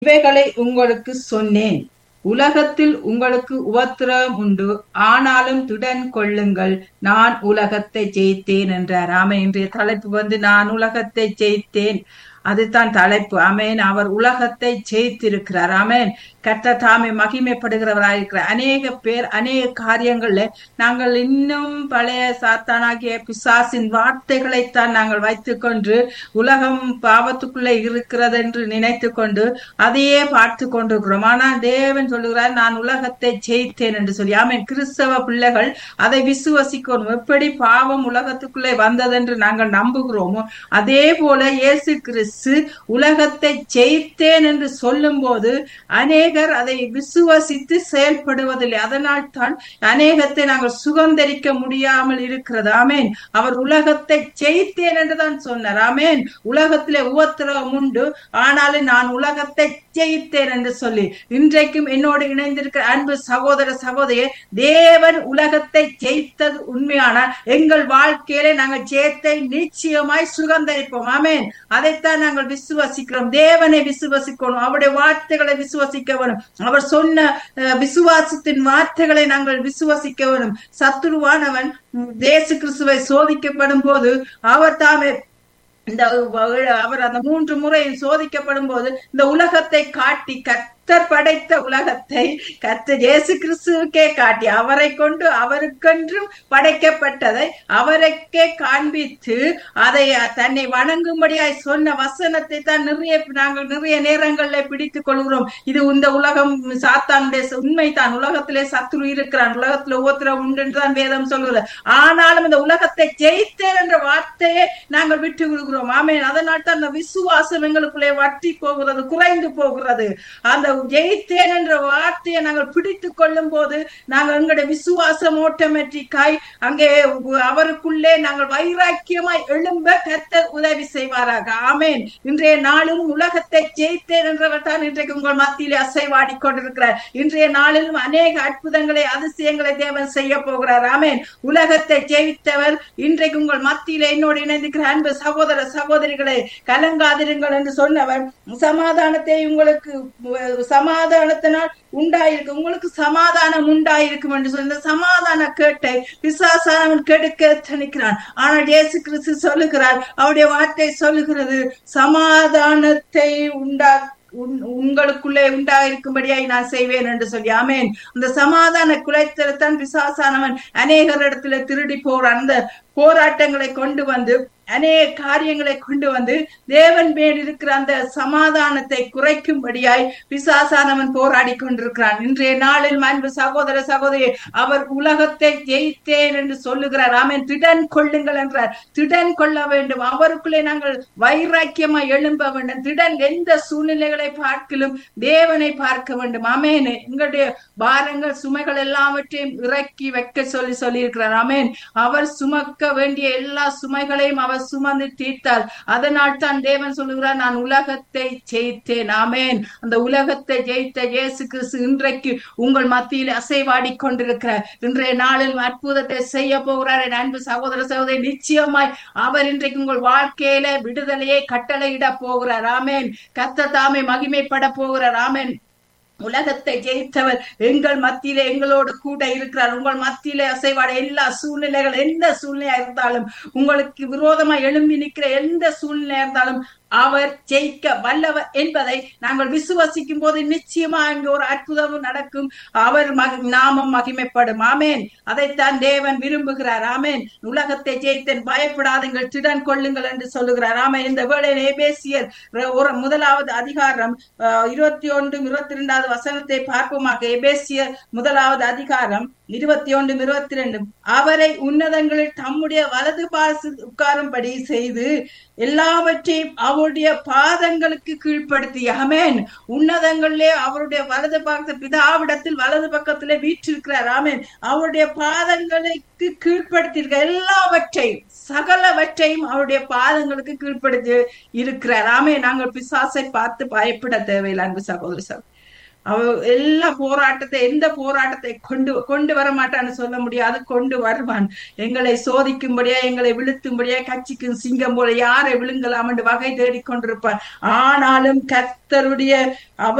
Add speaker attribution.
Speaker 1: இவைகளை உங்களுக்கு சொன்னேன் உலகத்தில் உங்களுக்கு உபத்திரவம் உண்டு ஆனாலும் துடன் கொள்ளுங்கள் நான் உலகத்தை ஜெயித்தேன் என்றார் ஆமை இன்றைய தலைப்பு வந்து நான் உலகத்தை ஜெயித்தேன் அதுதான் தலைப்பு அமேன் அவர் உலகத்தை ஜெயித்திருக்கிறார் அமேன் கர்த்த தாமே மகிமைப்படுகிறவராயிருக்கிறார் அநேக பேர் அநேக காரியங்கள்ல நாங்கள் இன்னும் பழைய சாத்தானாகிய பிசாசின் வார்த்தைகளைத்தான் நாங்கள் வைத்துக்கொண்டு உலகம் பாவத்துக்குள்ளே இருக்கிறது என்று நினைத்து கொண்டு அதையே பார்த்து கொண்டிருக்கிறோம் ஆனால் தேவன் சொல்லுகிறார் நான் உலகத்தை ஜெயித்தேன் என்று சொல்லி ஆமேன் கிறிஸ்தவ பிள்ளைகள் அதை விசுவசிக்கணும் எப்படி பாவம் உலகத்துக்குள்ளே வந்ததென்று நாங்கள் நம்புகிறோமோ அதே போல இயேசு கிறிஸ்து உலகத்தை ஜெயித்தேன் என்று சொல்லும் போது அநேகர் அதை விசுவசித்து செயல்படுவதில்லை அதனால் தான் அநேகத்தை நாங்கள் சுகந்தரிக்க முடியாமல் இருக்கிறது ஆமேன் அவர் உலகத்தை ஜெயித்தேன் என்றுதான் சொன்னார் ஆமேன் உலகத்திலே உபத்திரவம் உண்டு ஆனாலும் நான் உலகத்தை ஜெயித்தேன் என்று சொல்லி இன்றைக்கும் என்னோடு இணைந்திருக்கிற அன்பு சகோதர சகோதரிய தேவன் உலகத்தை ஜெயித்தது உண்மையான எங்கள் வாழ்க்கையிலே நாங்கள் ஜெயத்தை நிச்சயமாய் சுகந்தரிப்போம் ஆமேன் அதைத்தான் நாங்கள் விசுவாசிக்கிறோம் தேவனை விசுவாசிக்கணும் அவருடைய வார்த்தைகளை விசுவாசிக்க வேணும் அவர் சொன்ன விசுவாசத்தின் வார்த்தைகளை நாங்கள் விசுவாசிக்க வேணும் சத்துருவானவன் தேசு கிறிஸ்துவை சோதிக்கப்படும் போது அவர் தாமே இந்த அவர் அந்த மூன்று முறை சோதிக்கப்படும் போது இந்த உலகத்தை காட்டி கத்தர் படைத்த உலகத்தை கத்தர் இயேசு கிறிஸ்துவுக்கே காட்டி அவரை கொண்டு அவருக்கென்றும் படைக்கப்பட்டதை அவருக்கே காண்பித்து அதை தன்னை வணங்கும்படியாய் சொன்ன வசனத்தை தான் நிறைய நாங்கள் நிறைய நேரங்களில் பிடித்துக் கொள்கிறோம் இது இந்த உலகம் சாத்தானுடைய உண்மை தான் உலகத்திலே சத்துரு இருக்கிறான் உலகத்துல உபத்திரம் உண்டு தான் வேதம் சொல்கிறது ஆனாலும் இந்த உலகத்தை ஜெயித்தேன் என்ற வார்த்தையை நாங்கள் விட்டு விடுகிறோம் ஆமே அதனால் தான் அந்த விசுவாசம் எங்களுக்குள்ளே வட்டி போகிறது குறைந்து போகிறது அந்த ஜெயித்தேன் என்ற வார்த்தையை நாங்கள் பிடித்துக் கொள்ளும் போது நாங்கள் எங்களுடைய விசுவாசம் ஆட்டோமேட்டிக்காய் அங்கே அவருக்குள்ளே நாங்கள் வைராக்கியமாய் எழும்ப கத்த உதவி செய்வாராக ஆமேன் இன்றைய நாளும் உலகத்தை ஜெயித்தேன் என்றவர் தான் இன்றைக்கு உங்கள் மத்தியிலே அசைவாடி கொண்டிருக்கிறார் இன்றைய நாளிலும் அநேக அற்புதங்களை அதிசயங்களை தேவன் செய்ய போகிறார் ஆமேன் உலகத்தை ஜெயித்தவர் இன்றைக்கு உங்கள் மத்தியிலே என்னோடு இணைந்திருக்கிற அன்பு சகோதர சகோதரிகளை கலங்காதிருங்கள் என்று சொன்னவர் சமாதானத்தை உங்களுக்கு சமாதானத்தினால் உண்டாயிருக்கு உங்களுக்கு சமாதானம் உண்டாயிருக்கும் என்று சொல்லி சமாதான கேட்டை விசாசானவன் கெடுக்க தணிக்கிறான் ஆனால் இயேசு கிறிஸ்து சொல்லுகிறார் அவருடைய வார்த்தை சொல்லுகிறது சமாதானத்தை உண்டா உங்களுக்குள்ளே உண்டாயிருக்கும்படியாய் நான் செய்வேன் என்று சொல்லி ஆமேன் அந்த சமாதான குலைத்தலத்தான் பிசாசானவன் அநேகரிடத்துல திருடி போறான் அந்த போராட்டங்களை கொண்டு வந்து அநேக காரியங்களை கொண்டு வந்து தேவன் மேல் இருக்கிற அந்த சமாதானத்தை குறைக்கும்படியாய் பிசாசானவன் போராடி கொண்டிருக்கிறான் இன்றைய நாளில் அன்பு சகோதர சகோதரி அவர் உலகத்தை ஜெயித்தேன் என்று சொல்லுகிறார் ஆமேன் திடன் கொள்ளுங்கள் என்றார் திடன் கொள்ள வேண்டும் அவருக்குள்ளே நாங்கள் வைராக்கியமாய் எழும்ப வேண்டும் திடன் எந்த சூழ்நிலைகளை பார்க்கலும் தேவனை பார்க்க வேண்டும் ஆமேன் எங்களுடைய பாரங்கள் சுமைகள் எல்லாவற்றையும் இறக்கி வைக்க சொல்லி சொல்லி இருக்கிறார் ஆமேன் அவர் சுமக்க வேண்டிய எல்லா சுமைகளையும் அவர் சுமந்து தீர்த்தார் அதனால் தான் தேவன் சொல்லுகிறார் நான் உலகத்தை ஜெயித்தேன் ஆமேன் அந்த உலகத்தை ஜெயித்த இயேசு கிறிஸ்து இன்றைக்கு உங்கள் மத்தியில் அசைவாடி கொண்டிருக்கிறார் இன்றைய நாளில் அற்புதத்தை செய்ய போகிறார் என் அன்பு சகோதர சகோதரி நிச்சயமாய் அவர் இன்றைக்கு உங்கள் வாழ்க்கையில விடுதலையை கட்டளையிட போகிறார் ஆமேன் கத்த தாமே மகிமைப்பட போகிறார் ஆமேன் உலகத்தை ஜெயித்தவர் எங்கள் மத்தியிலே எங்களோடு கூட இருக்கிறார் உங்கள் மத்தியிலே அசைவாட எல்லா சூழ்நிலைகள் எந்த சூழ்நிலையா இருந்தாலும் உங்களுக்கு விரோதமா எழும்பி நிற்கிற எந்த சூழ்நிலையா இருந்தாலும் அவர் ஜெயிக்க வல்லவர் என்பதை நாங்கள் விசுவசிக்கும் போது நிச்சயமா இங்கு ஒரு அற்புதம் நடக்கும் அவர் நாமம் மகிமைப்படும் ஆமேன் அதைத்தான் தேவன் விரும்புகிறார் ஆமேன் உலகத்தை ஜெயித்தேன் பயப்படாதுங்கள் திடன் கொள்ளுங்கள் என்று சொல்லுகிறார் ஆமேன் இந்த வேளையில் ஏபேசியர் ஒரு முதலாவது அதிகாரம் இருபத்தி ஒன்று இருபத்தி இரண்டாவது வசனத்தை பார்ப்போமாக எபேசியர் முதலாவது அதிகாரம் இருபத்தி ஒன்று இருபத்தி ரெண்டும் அவரை உன்னதங்களில் தம்முடைய வலது பாசு உட்காரும்படி செய்து எல்லாவற்றையும் அவருடைய பாதங்களுக்கு கீழ்ப்படுத்தி அமேன் உன்னதங்களிலே அவருடைய வலது பக்கத்து பிதாவிடத்தில் வலது பக்கத்திலே வீற்றிருக்கிறார் ஆமேன் அவருடைய பாதங்களுக்கு கீழ்ப்படுத்தியிருக்க எல்லாவற்றையும் சகலவற்றையும் அவருடைய பாதங்களுக்கு கீழ்ப்படுத்தி இருக்கிறார் ஆமே நாங்கள் பிசாசை பார்த்து பயப்பட தேவையில்லை அன்பு சகோதர சார் அவ எல்லா போராட்டத்தை எந்த போராட்டத்தை கொண்டு கொண்டு வர மாட்டான்னு சொல்ல முடியாது கொண்டு வருவான் எங்களை சோதிக்கும்படியா எங்களை விழுத்தும்படியா கட்சிக்கும் சிங்கம் போல யாரை விழுங்கலாம் என்று வகை தேடிக் கொண்டிருப்பான் ஆனாலும் கர்த்தருடைய அவர்